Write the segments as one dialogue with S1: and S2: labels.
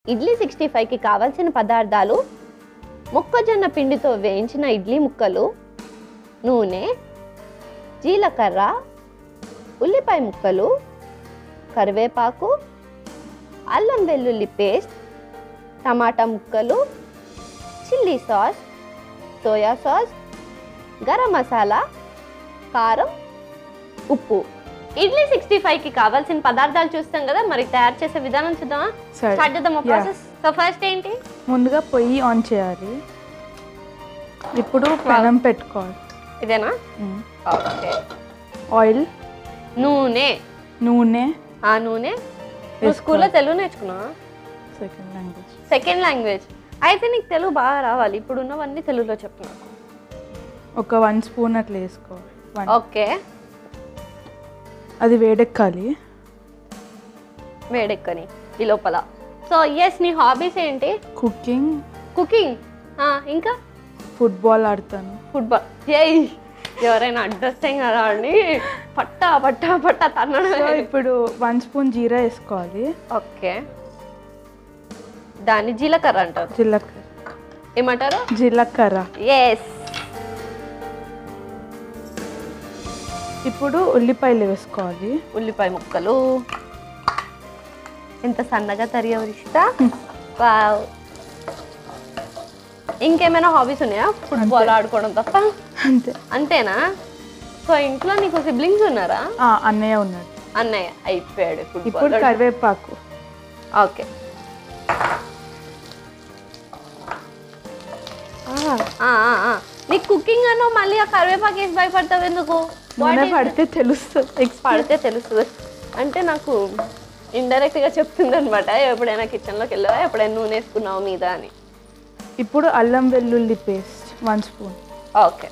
S1: Idli sixty ఫైవ్కి కావాల్సిన పదార్థాలు మొక్కజొన్న పిండితో వేయించిన ఇడ్లీ ముక్కలు నూనె జీలకర్ర ఉల్లిపాయ ముక్కలు కరివేపాకు అల్లం వెల్లుల్లి పేస్ట్ టమాటా ముక్కలు chilli sauce soya sauce garam masala కారం ఉప్పు ఇడ్లీ సిక్స్టీ ఫైవ్కి కావాల్సిన పదార్థాలు చూస్తాం కదా మరి తయారు చేసే విధానం చూద్దామా
S2: సరే
S1: స్టార్ట్ చేద్దామా
S2: Yeah.
S1: ప్రాసెస్ సో ఫస్ట్ ఏంటి
S2: ముందుగా పొయ్యి ఆన్ చేయాలి ఇప్పుడు పెనం పెట్టుకోవాలి
S1: ఇదేనా
S2: మ్మ్.
S1: ఓకే
S2: ఆయిల్
S1: నూనె
S2: నూనె
S1: ఆ నూనె నువ్వు
S2: వేసుకోవాలి.
S1: స్కూల్లో తెలుగు నేర్చుకున్నావా
S2: సెకండ్ లాంగ్వేజ్
S1: సెకండ్ లాంగ్వేజ్ అయితే నీకు తెలుగు బాగా రావాలి ఇప్పుడు ఉన్నవన్నీ తెలుగులో చెప్పు నాకు
S2: ఒక వన్ స్పూన్ అట్లా వేసుకోవాలి వన్
S1: ఓకే
S2: అది వేడెక్కాలి
S1: వేడెక్కని ఈ లోపల సో ఎస్ నీ హాబీస్ ఏంటి
S2: కుకింగ్
S1: కుకింగ్ ఇంకా
S2: ఫుట్బాల్ ఆడతాను
S1: ఫుట్బాల్ ఏయ్ ఎవరైనా అడ్రస్టింగ్ కదా అండి పట్టా పట్టా పట్టా
S2: సో
S1: తన్నడం
S2: ఇప్పుడు వన్ స్పూన్ జీరా వేసుకోవాలి
S1: ఓకే దాన్ని జీలకర్ర అంటారు
S2: జీలకర్ర
S1: ఏమంటారు
S2: జీలకర్ర
S1: ఎస్
S2: ఇప్పుడు ఉల్లిపాయలు వేసుకోవాలి
S1: ఉల్లిపాయ ముక్కలు ఎంత సన్నగా తరిగావు రిషిత వావ్ ఇంకేమైనా హాబీస్ ఉన్నాయా ఫుట్బాల్ ఆడుకోవడం తప్ప
S2: అంతే
S1: అంతేనా సో ఇంట్లో నీకు సిబ్లింగ్స్ ఉన్నారా
S2: ఆ, అన్నయ్య ఉన్నాడు
S1: అన్నయ్య అయిపోయాడు
S2: ఇప్పుడు
S1: ఫుట్బాల్
S2: కరివేపాకు
S1: ఓకే నీకు కుకింగ్ అన్నో మళ్ళీ ఆ కరివేపాకు వేసి భయపడతావు ఎందుకు What
S2: నూనె
S1: is
S2: పడితే తెలుస్తుంది ఎక్స్పర్ట్
S1: పడితే తెలుస్తుంది అంటే నాకు ఇండైరెక్ట్ గా చెప్తుంది అనమాట ఎప్పుడైనా కిచెన్ లోకి వెళ్ళావా ఎప్పుడైనా నూనె వేసుకున్నావు మీద అని
S2: ఇప్పుడు అల్లం వెల్లుల్లి paste one spoon
S1: okay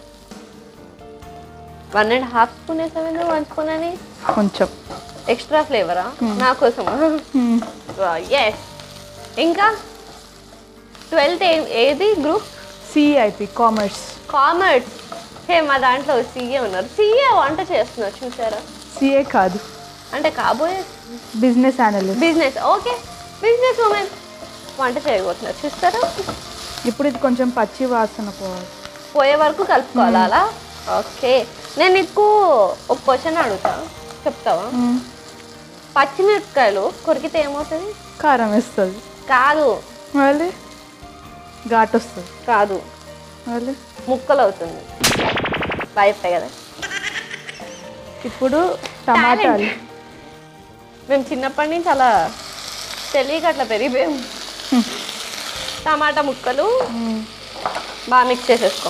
S1: one and half spoon వేసావు వన్ స్పూన్ అని
S2: కొంచెం
S1: ఎక్స్ట్రా ఫ్లేవరా నా కోసమా
S2: Hmm.
S1: ఎస్ ఇంకా ట్వెల్త్ ఏది group
S2: CIP commerce
S1: commerce hey మా దాంట్లో సీఏ ఉన్నారు సీఏ వంట చేస్తున్నారు చూసారా
S2: సిఏ కాదు
S1: అంటే కాబోయే
S2: business analyst
S1: business okay business women వంట చేయబోతున్నారు చూస్తారా
S2: ఇప్పుడు ఇది కొంచెం పచ్చి వాసన పోవాలి
S1: పోయే వరకు కలుపుకోవాలా అలా ఓకే నేను నీకు ఒక క్వశ్చన్ అడుగుతా చెప్తావా
S2: Hmm.
S1: పచ్చిమిరపకాయలు కొరికితే ఏమవుతుంది
S2: కారం వేస్తుంది
S1: కాదు
S2: మళ్ళీ ఘాట్ వస్తుంది
S1: కాదు
S2: మళ్ళీ
S1: ముక్కలు అవుతుంది అయిపోయి కదా
S2: ఇప్పుడు టమాటాలు
S1: మేము చిన్నప్పటి నుంచి అలా తెలియక అట్లా పెరిగిపోయాం టమాటా ముక్కలు
S2: Hmm.
S1: బాగా మిక్స్ చేసేసుకో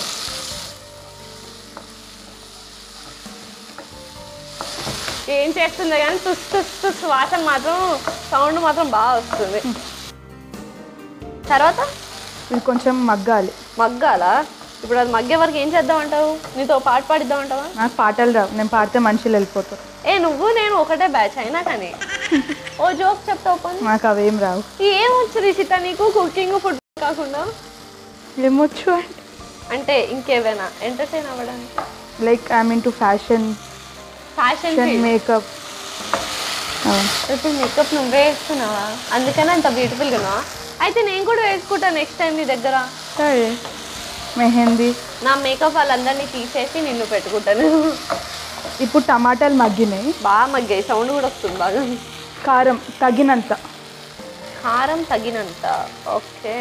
S1: ఏం చేస్తుందో కానీ తుస్ తుస్ తుస్ వాసన మాత్రం సౌండ్ మాత్రం బాగా వస్తుంది తర్వాత
S2: ఇది కొంచెం మగ్గాలి
S1: మగ్గాలా ఇప్పుడు అది మగ్గే వరకు ఏం చేద్దాం అంటావు నీతో పాట పాడిద్దాం అంటావా
S2: నాకు పాటలు రావు నేను పాడితే మనుషులు వెళ్ళిపోతారు
S1: ఏ నువ్వు నేను ఒకటే బ్యాచ్ అయినా కానీ ఓ జోక్ చెప్తావు పని
S2: నాకు అవేం రావు
S1: ఏం వచ్చు రిషిత నీకు కుకింగ్ ఫుడ్ కాకుండా
S2: ఏమొచ్చు అంటే
S1: అంటే ఇంకేమైనా ఎంటర్టైన్ అవ్వడానికి
S2: like I mean to fashion
S1: fashion
S2: makeup
S1: ఇప్పుడు మేకప్ నువ్వే వేస్తున్నావా అందుకని అంత బ్యూటిఫుల్గా ఉన్నావా అయితే నేను కూడా వేసుకుంటా నెక్స్ట్ టైం నీ దగ్గర
S2: సరే మెహందీ
S1: నా మేకప్ వాళ్ళందరినీ తీసేసి నిన్ను పెట్టుకుంటాను
S2: ఇప్పుడు టమాటాలు మగ్గినాయి
S1: బాగా మగ్గాయి సౌండ్ కూడా వస్తుంది బాగా
S2: కారం తగినంత
S1: కారం తగినంత ఓకే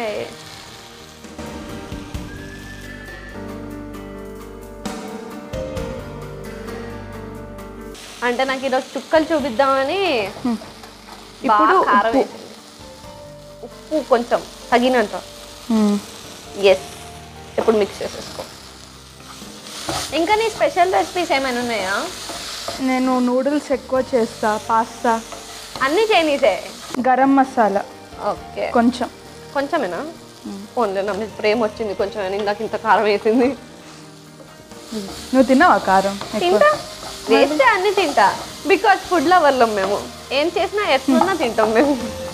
S1: అంటే నాకు ఈరోజు చుక్కలు చూపిద్దామని
S2: Hmm.
S1: బాగా
S2: ఇప్పుడు
S1: కారం
S2: ఉప్పు.
S1: వేసింది. ఉప్పు కొంచెం తగినంత
S2: Hmm.
S1: ఎస్ ఇప్పుడు మిక్స్ చేసేసుకో ఇంకా నీ స్పెషల్ రెసిపీస్ ఏమైనా ఉన్నాయా
S2: నేను నూడిల్స్ ఎక్కువ చేస్తా పాస్తా
S1: అన్నీ చైనీసే
S2: గరం మసాలా
S1: ఓకే
S2: కొంచెం
S1: కొంచెమేనా ఫోన్లో నా మీద ప్రేమ వచ్చింది కొంచెం ఇందాక ఇంత కారం వేసింది
S2: నువ్వు తిన్నావా కారం ఎక్కువ?
S1: తింటా వేస్తే అన్ని తింటా బికాస్ ఫుడ్ లవర్లం మేము ఏం చేసినా ఎట్లున్నా తింటాం మేము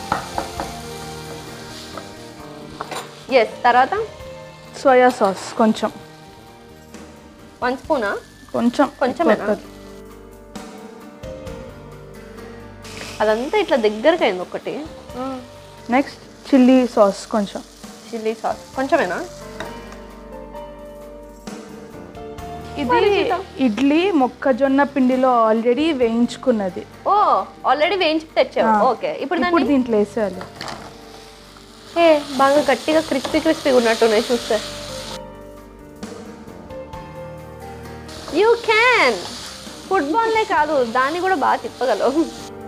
S1: ఎస్ తర్వాత
S2: సోయా సాస్ కొంచెం
S1: వన్ స్పూనా
S2: కొంచెం
S1: కొంచెమేనా?
S2: ఎక్కువ కాదు.
S1: అదంతా ఇట్లా దగ్గరకు అయింది ఒకటి
S2: నెక్స్ట్ చిల్లీ సాస్ కొంచెం
S1: చిల్లీ సాస్ కొంచెమేనా
S2: ఇది ఇడ్లీ మొక్కజొన్న పిండిలో ఆల్రెడీ వేయించుకున్నది
S1: ఓ ఆల్రెడీ వేయించి తెచ్చావు
S2: ఆ.
S1: ఓకే ఇప్పుడు
S2: ఇప్పుడు
S1: దాన్ని
S2: దీంట్లో వేసేయాలి
S1: ఏ బాగా గట్టిగా క్రిస్పీ క్రిస్పీ ఉన్నట్టున్నాయి చూస్తే యూ క్యాన్ ఫుట్బాల్లే కాదు దాన్ని కూడా బాగా తిప్పగలవు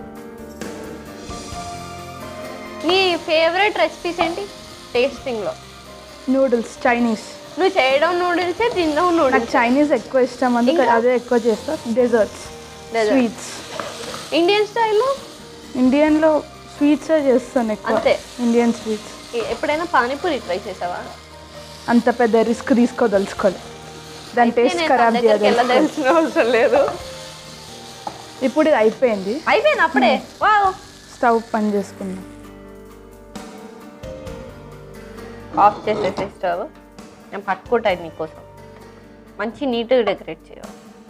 S1: నీ ఫేవరెట్ రెసిపీస్ ఏంటి టేస్టింగ్లో
S2: నూడిల్స్ చైనీస్
S1: నువ్వు చేయడం నూడిల్సే తినడం
S2: నాకు
S1: నూడిల్స్
S2: చైనీస్ ఎక్కువ ఇష్టం అందుకే
S1: ఇంకా?
S2: అదే ఎక్కువ చేస్తా డెజర్ట్స్
S1: Desserts.
S2: స్వీట్స్
S1: ఇండియన్ స్టైల్లో
S2: ఇండియన్లో స్వీట్సే చేస్తాను ఎక్కువ
S1: అంతే.
S2: ఇండియన్ స్వీట్స్
S1: ఎప్పుడైనా పానీపూరి ట్రై చేసావా
S2: అంత పెద్ద రిస్క్ తీసుకోదలుచుకోవాలి దాని టేస్ట్
S1: నేను
S2: ఖరాబ్
S1: తన దగ్గరికి
S2: చేయదు
S1: వెళ్ళదలసిన అవసరం లేదు
S2: ఇప్పుడు ఇది అయిపోయింది
S1: అయిపోయింది అప్పుడే వావ్
S2: స్టవ్ పని చేసుకున్నాం
S1: ఆఫ్ చేసేసి స్టవ్ నేను పట్టుకుంటాను నీకోసం మంచి నీట్గా డెకరేట్ చేయాలి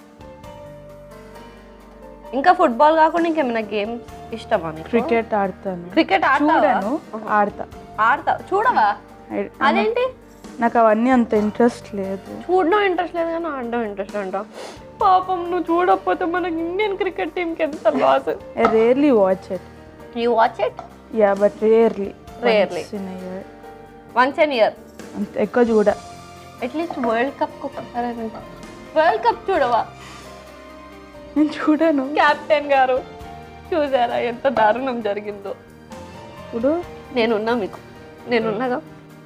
S1: ఇంకా ఫుట్బాల్ కాకుండా ఇంకేమైనా గేమ్స్ ఇష్టమా నీకు
S2: క్రికెట్ ఆడతాను
S1: క్రికెట్
S2: చూడను
S1: ఆడతావా
S2: ఆడతా
S1: ఆడతావు చూడవా
S2: I-
S1: అదేంటి
S2: నాకు అవన్నీ అంత ఇంట్రెస్ట్ లేదు
S1: చూడడం ఇంట్రెస్ట్ లేదు కానీ ఆడడం ఇంట్రెస్ట్ అంట పాపం నువ్వు చూడకపోతే మనకి ఇండియన్ క్రికెట్ టీంకి ఎంత loss
S2: I rarely watch it
S1: you watch it
S2: ya but rarely
S1: Rarely. Once an year
S2: అంత ఎక్కువ చూడ
S1: at least world cup world cup చూడవా
S2: నేను చూడను
S1: కెప్టెన్ గారు చూసారా ఎంత దారుణం జరిగిందో
S2: ఇప్పుడు
S1: నేనున్నా మీకు నేనున్నాగా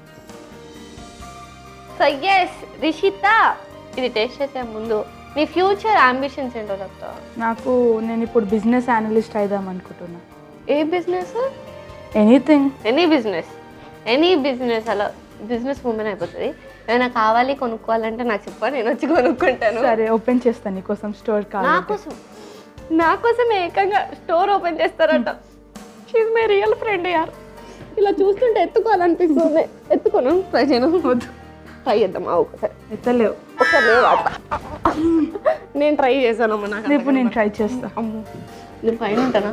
S1: సో ఎస్ రిషిత ఇది టేస్ట్ చేసే ముందు మీ ఫ్యూచర్ అంబిషన్స్ ఏంటో చెప్తా
S2: నాకు నేను ఇప్పుడు బిజినెస్ అనలిస్ట్ అయిదాం అనుకుంటున్నా
S1: a business
S2: anything
S1: any business any business అలా బిజినెస్ ఉమెన్ అయిపోతుంది ఏమైనా కావాలి కొనుక్కోవాలంటే నాకు చెప్పా నేను వచ్చి కొనుక్కుంటాను
S2: సరే ఓపెన్ చేస్తాను నీకోసం స్టోర్
S1: నా
S2: కావాలి
S1: కోసం నా కోసం ఏకంగా స్టోర్ ఓపెన్ చేస్తారంట షీజ్ మై రియల్ ఫ్రెండ్ యార్ ఇలా చూస్తుంటే ఎత్తుకోవాలనిపిస్తుంది ఎత్తుకోను ట్రై చేయను వద్దు ట్రై చేద్దాం ఆ ఒకసారి
S2: ఎత్తలేవు
S1: ఒకసారి లేవు అట్లా. నేను ట్రై చేశాను అమ్మ నాకు
S2: ఇప్పుడు నేను ట్రై చేస్తా
S1: అమ్మో నేను పైన ఉంటానా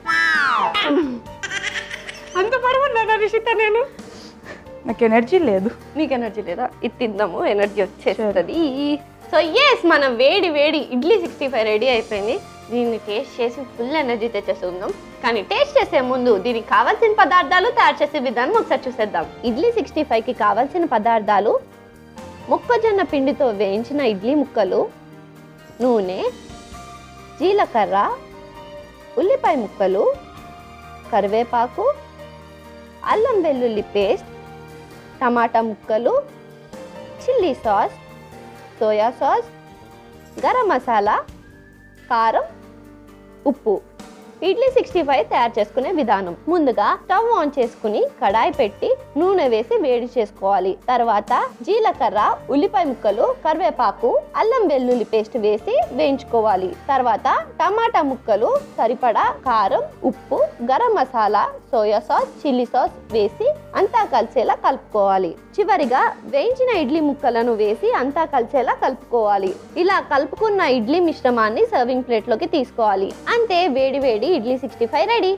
S1: అంత పరువు ఉన్నానా రిషిత నేను
S2: నాకు ఎనర్జీ లేదు
S1: నీకు ఎనర్జీ లేదా ఇది తిందాము ఎనర్జీ వచ్చేస్తుంది సో ఎస్ మన వేడి వేడి ఇడ్లీ సిక్స్టీ ఫైవ్ రెడీ అయిపోయింది దీన్ని టేస్ట్ చేసి ఫుల్ ఎనర్జీ తెచ్చేస్తుందాం కానీ టేస్ట్ చేసే ముందు దీనికి కావాల్సిన పదార్థాలు తయారు చేసే విధానం ఒకసారి చూసేద్దాం ఇడ్లీ సిక్స్టీ ఫైవ్కి కావాల్సిన పదార్థాలు మొక్కజొన్న పిండితో వేయించిన ఇడ్లీ ముక్కలు నూనె జీలకర్ర ఉల్లిపాయ ముక్కలు కరివేపాకు అల్లం వెల్లుల్లి పేస్ట్ టమాటా ముక్కలు chilli sauce soya sauce garam masala కారం ఉప్పు ఇడ్లీ సిక్స్టీ ఫైవ్ తయారు చేసుకునే విధానం ముందుగా స్టవ్ ఆన్ చేసుకుని కడాయి పెట్టి నూనె వేసి వేడి చేసుకోవాలి తర్వాత జీలకర్ర ఉల్లిపాయ ముక్కలు కరివేపాకు అల్లం వెల్లుల్లి పేస్ట్ వేసి వేయించుకోవాలి తర్వాత టమాటా ముక్కలు సరిపడా కారం ఉప్పు garam masala soya sauce chilli sauce వేసి అంతా కలిసేలా కలుపుకోవాలి చివరిగా వేయించిన ఇడ్లీ ముక్కలను వేసి అంతా కలిసేలా కలుపుకోవాలి ఇలా కలుపుకున్న ఇడ్లీ మిశ్రమాన్ని సర్వింగ్ ప్లేట్లోకి తీసుకోవాలి అంతే వేడి వేడి ఇడ్లీ సిక్స్టీ ఫైవ్ రెడీ